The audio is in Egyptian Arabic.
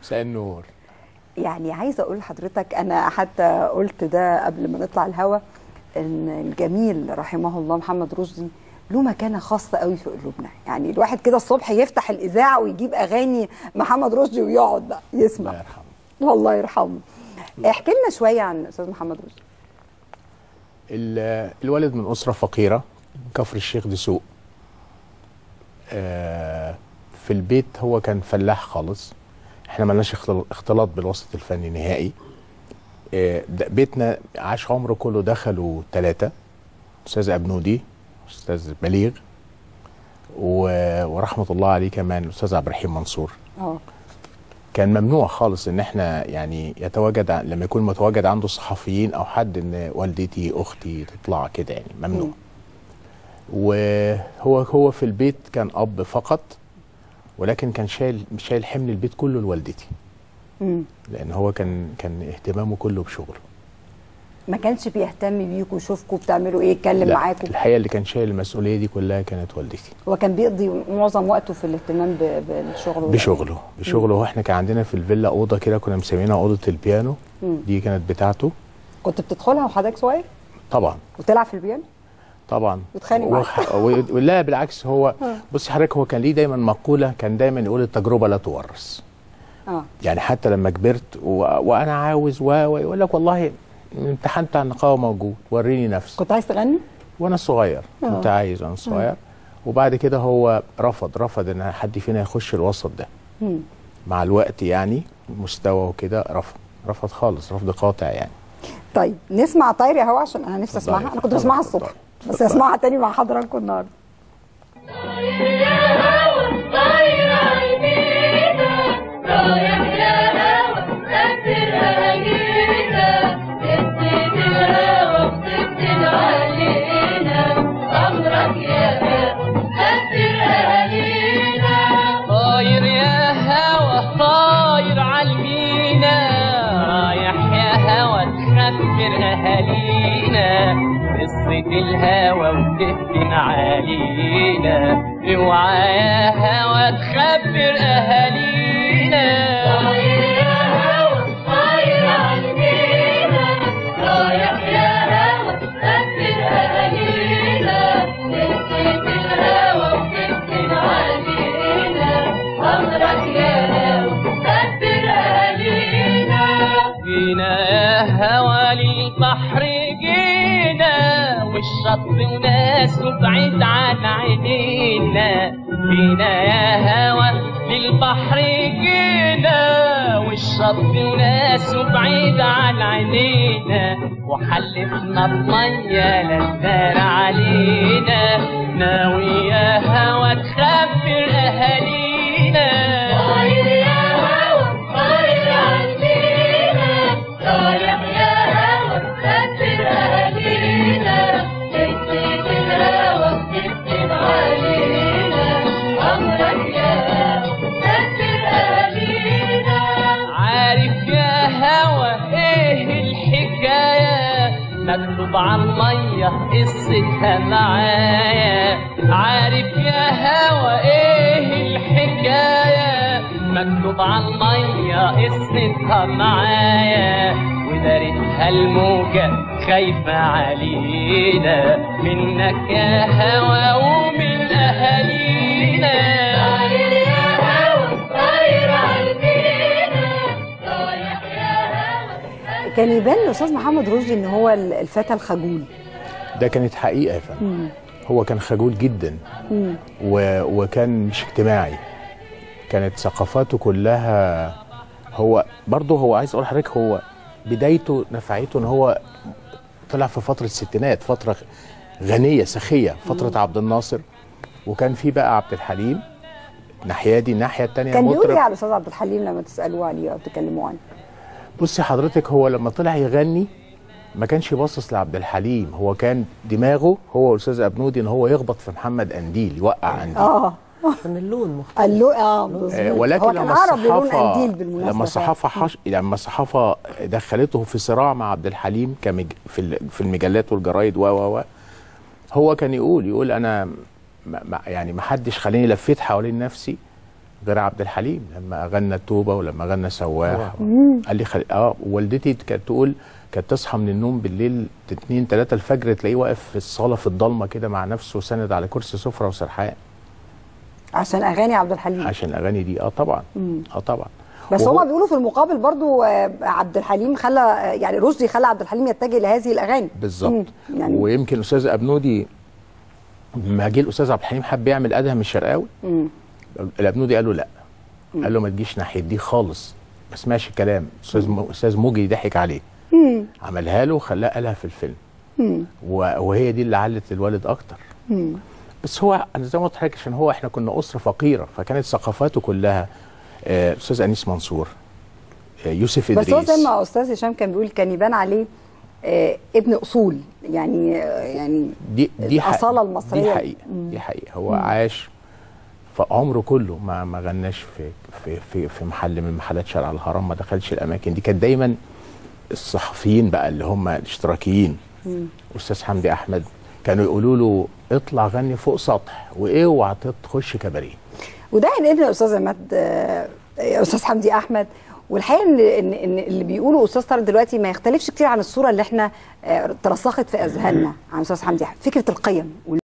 مساء النور يعني عايزه اقول لحضرتك انا حتى قلت ده قبل ما نطلع الهوا ان الجميل رحمه الله محمد رشدي له مكانه خاصه قوي في قلوبنا يعني الواحد كده الصبح يفتح الاذاعه ويجيب اغاني محمد رشدي ويقعد بقى يسمع الله يرحمه الله يرحمه احكي لنا شويه عن استاذ محمد رشدي ال- الوالد من اسره فقيره كفر الشيخ دسوق آه، في البيت هو كان فلاح خالص احنا ملناش اختل- اختلاط بالوسط الفني نهائي آه، ده- بيتنا عاش عمره كله دخلوا ثلاثه استاذ ابنودي استاذ بليغ و- ورحمه الله عليه كمان الاستاذ عبد الرحيم منصور اه كان ممنوع خالص ان احنا يعني يتواجد ع- لما يكون متواجد عنده صحفيين او حد ان والدتي اختي تطلع كده يعني ممنوع مم. وهو هو في البيت كان اب فقط ولكن كان شايل شايل حمل البيت كله لوالدتي مم. لان هو كان كان اهتمامه كله بشغله ما كانش بيهتم بيكوا يشوفكوا بتعملوا ايه يتكلم لا، معاكوا الحقيقه اللي كان شايل المسؤوليه دي كلها كانت والدتي هو كان بيقضي معظم وقته في الاهتمام ب- بالشغل بشغله بشغله واحنا كان عندنا في الفيلا اوضه كده كنا مسمينها اوضه البيانو مم. دي كانت بتاعته كنت بتدخلها وحضرتك صغير طبعا وتلعب في البيانو طبعا وتخانق معاك. وح- و- ولا بالعكس هو بصي حضرتك هو كان ليه دايما مقوله كان دايما يقول التجربه لا تورث اه يعني حتى لما كبرت و... وانا عاوز و... و- يقول لك والله الامتحان بتاع النقابه موجود وريني نفسك كنت عايز تغني وانا صغير آه. كنت عايز وانا صغير وبعد كده هو رفض رفض ان حد فينا يخش الوسط ده مم. مع الوقت يعني مستوى وكده رفض رفض خالص رفض قاطع يعني طيب نسمع طاير يا هوا عشان انا نفسي اتفضلي، اسمعها انا كنت اتفضلي، بسمعها الصبح اتفضلي، بس اتفضلي. اسمعها تاني مع حضراتكم النهارده طاير يا هوا طاير عالمينا رايح يا هوا تخبر اهالينا قصة الهوى وتفتن علينا اوعى يا هوا تخبر اهالينا طاير يا هوا طاير عالمينا رايح يا هوا تخبر اهالينا قصة الهوى وتفتن علينا امرك يا هوا خبر اهالينا جينا يا هوا للبحر جينا والشط وناسه بعيد عن عينينا جينا يا هوا للبحر جينا والشط وناسه بعيد عن عينينا وحلفنا بمية للدار علينا ناوي يا هوا تخبر اهالينا طاير يا هوا طاير عالمينا رايح يا هوا تخبر اهالينا تكتب الهوا بتكتب علينا امرك يا هوا تخبر اهالينا عارف يا هوا ايه الحكايه مكتوب على الميه قصتها معايا عارف يا هوا ايه الحكايه مكتوب على الميه قصتها معايا ودارتها الموجه خايفه علينا منك يا هوا ومن اهالينا طاير يا هوا طاير عالمينا رايح يا هوا كان يبان لاستاذ محمد رشدي ان هو ال- الفتى الخجول ده كانت حقيقه يا فندم هو كان خجول جدا و... وكان مش اجتماعي كانت ثقافاته كلها هو برضه هو عايز اقول لحضرتك هو بدايته نفعته ان هو طلع في فتره الستينات فتره غنيه سخيه فتره عبد الناصر وكان في بقى عبد الحليم ناحيه دي الناحيه الثانيه كان بيقول ايه على الاستاذ عبد الحليم لما تسالوه عليه او تكلموه عنه بصي حضرتك هو لما طلع يغني ما كانش باصص لعبد الحليم هو كان دماغه هو والاستاذ ابنودي ان هو يخبط في محمد قنديل يوقع قنديل اه كان اللون مختلف قال له اه آه، مظبوط. ولكن هو كان لما اقرب للون الصحافه قنديل بالمناسبه لما الصحافه حش... لما الصحافه دخلته في صراع مع عبد الحليم كمج... في ال- في المجلات والجرايد و و و هو كان يقول يقول انا ما ما- يعني ما حدش خلاني لفيت حوالين نفسي غير عبد الحليم لما غنى التوبه ولما غنى سواح طبعاً. قال لي خل... اه والدتي كانت تقول كانت تصحى من النوم بالليل 2 3 الفجر تلاقيه واقف في الصاله في الضلمه كده مع نفسه ساند على كرسي سفره وسرحان عشان اغاني عبد الحليم عشان الاغاني دي اه طبعا اه طبعا بس وهو- هما بيقولوا في المقابل برضو آه، عبد الحليم خلى آه، يعني رشدي خلى عبد الحليم يتجه لهذه الاغاني بالظبط مم. يعني ويمكن الاستاذ ابنودي لما جه الاستاذ عبد الحليم حب يعمل ادهم الشرقاوي مم. الابنودي قال له لا قال له ما تجيش ناحيه دي خالص ما سمعش الكلام استاذ م... استاذ موجي ضحك عليه مم. عملها له وخلاه قالها في الفيلم مم. و... وهي دي اللي علت الوالد اكتر مم. بس هو انا زي ما قلت لحضرتك عشان هو احنا كنا اسره فقيره فكانت ثقافاته كلها آه، استاذ انيس منصور آه، يوسف بس ادريس هو زي ما استاذ هشام كان بيقول كان يبان عليه آه ابن اصول يعني آه يعني دي دي حق- الأصالة المصرية. دي حقيقه دي حقيقه هو عاش فعمره كله ما ما غناش في في في في محل من محلات شارع الهرم ما دخلش الاماكن دي كانت دايما الصحفيين بقى اللي هم الاشتراكيين استاذ حمدي احمد كانوا يقولوا له اطلع غني فوق سطح واوعى تخش كباريه وده ينقلنا استاذ عماد آه، استاذ حمدي احمد والحقيقه ان ان إن اللي بيقوله استاذ طارق دلوقتي ما يختلفش كتير عن الصوره اللي احنا آه، ترسخت في اذهاننا عن استاذ حمدي احمد فكره القيم